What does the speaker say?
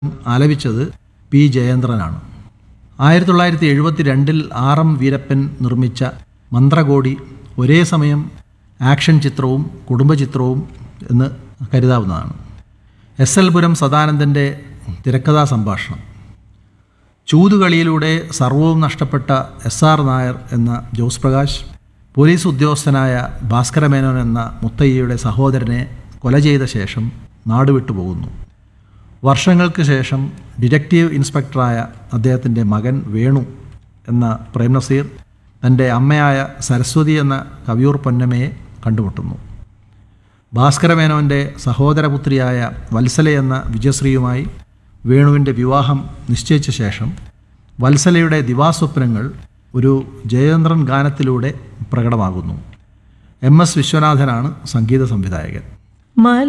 ആലപിച്ചത് പി ജയേന്ദ്രനാണ് ആയിരത്തി തൊള്ളായിരത്തി എഴുപത്തി രണ്ടിൽ ആർ എം വീരപ്പൻ നിർമ്മിച്ച മന്ത്രകോടി ഒരേ സമയം ആക്ഷൻ ചിത്രവും കുടുംബചിത്രവും എന്ന് കരുതാവുന്നതാണ് എസ് എൽ പുരം സദാനന്ദൻ്റെ തിരക്കഥാ സംഭാഷണം ചൂതുകളിയിലൂടെ സർവവും നഷ്ടപ്പെട്ട എസ് ആർ നായർ എന്ന ജോസ് പ്രകാശ് പോലീസ് ഉദ്യോഗസ്ഥനായ ഭാസ്കരമേനോൻ എന്ന മുത്തയ്യയുടെ സഹോദരനെ കൊല ചെയ്ത ശേഷം നാടുവിട്ടു പോകുന്നു വർഷങ്ങൾക്ക് ശേഷം ഡിറ്റക്റ്റീവ് ഇൻസ്പെക്ടറായ അദ്ദേഹത്തിൻ്റെ മകൻ വേണു എന്ന പ്രേം നസീർ തൻ്റെ അമ്മയായ സരസ്വതി എന്ന കവിയൂർ പൊന്നമ്മയെ കണ്ടുമുട്ടുന്നു ഭാസ്കരമേനോൻ്റെ സഹോദരപുത്രിയായ വത്സല എന്ന വിജയശ്രീയുമായി വേണുവിൻ്റെ വിവാഹം നിശ്ചയിച്ച ശേഷം വത്സലയുടെ ദിവാസ്വപ്നങ്ങൾ ഒരു ജയേന്ദ്രൻ ഗാനത്തിലൂടെ പ്രകടമാകുന്നു എം എസ് വിശ്വനാഥനാണ് സംഗീത സംവിധായകൻ മല